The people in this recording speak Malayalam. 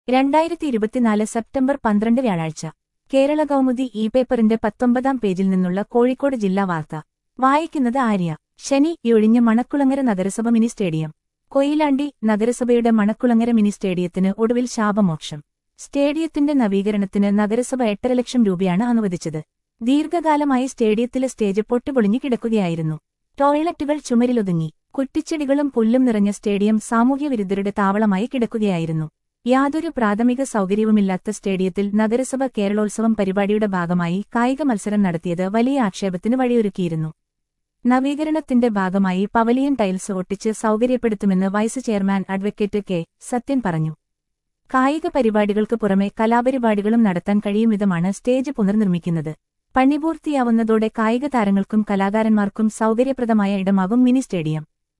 രണ്ടായിരത്തി ഇരുപത്തിനാല് സെപ്റ്റംബർ പന്ത്രണ്ട് വ്യാഴാഴ്ച കേരള കൗമുദി ഇ പേപ്പറിന്റെ പത്തൊമ്പതാം പേജിൽ നിന്നുള്ള കോഴിക്കോട് ജില്ലാ വാർത്ത വായിക്കുന്നത് ആര്യ ശനി ഒഴിഞ്ഞ് മണക്കുളങ്ങര നഗരസഭ മിനി സ്റ്റേഡിയം കൊയിലാണ്ടി നഗരസഭയുടെ മണക്കുളങ്ങര മിനി സ്റ്റേഡിയത്തിന് ഒടുവിൽ ശാപമോക്ഷം സ്റ്റേഡിയത്തിന്റെ നവീകരണത്തിന് നഗരസഭ എട്ടര ലക്ഷം രൂപയാണ് അനുവദിച്ചത് ദീർഘകാലമായി സ്റ്റേഡിയത്തിലെ സ്റ്റേജ് പൊട്ടുപൊളിഞ്ഞു കിടക്കുകയായിരുന്നു ടോയ്ലറ്റുകൾ ചുമരിലൊതുങ്ങി കുറ്റിച്ചെടികളും പുല്ലും നിറഞ്ഞ സ്റ്റേഡിയം സാമൂഹ്യവിരുദ്ധരുടെ താവളമായി കിടക്കുകയായിരുന്നു യാതൊരു പ്രാഥമിക സൗകര്യവുമില്ലാത്ത സ്റ്റേഡിയത്തിൽ നഗരസഭ കേരളോത്സവം പരിപാടിയുടെ ഭാഗമായി കായിക മത്സരം നടത്തിയത് വലിയ ആക്ഷേപത്തിന് വഴിയൊരുക്കിയിരുന്നു നവീകരണത്തിന്റെ ഭാഗമായി പവലിയൻ ടൈൽസ് ഒട്ടിച്ച് സൗകര്യപ്പെടുത്തുമെന്ന് vice chairman advocate K Sathyan പറഞ്ഞു കായിക പരിപാടികൾക്ക് പുറമെ കലാപരിപാടികളും നടത്താൻ കഴിയും വിധമാണ് സ്റ്റേജ് പുനർനിർമ്മിക്കുന്നത് പണി പൂർത്തിയാവുന്നതോടെ കായിക താരങ്ങൾക്കും കലാകാരന്മാർക്കും സൗകര്യപ്രദമായ ഇടമാകും മിനി സ്റ്റേഡിയം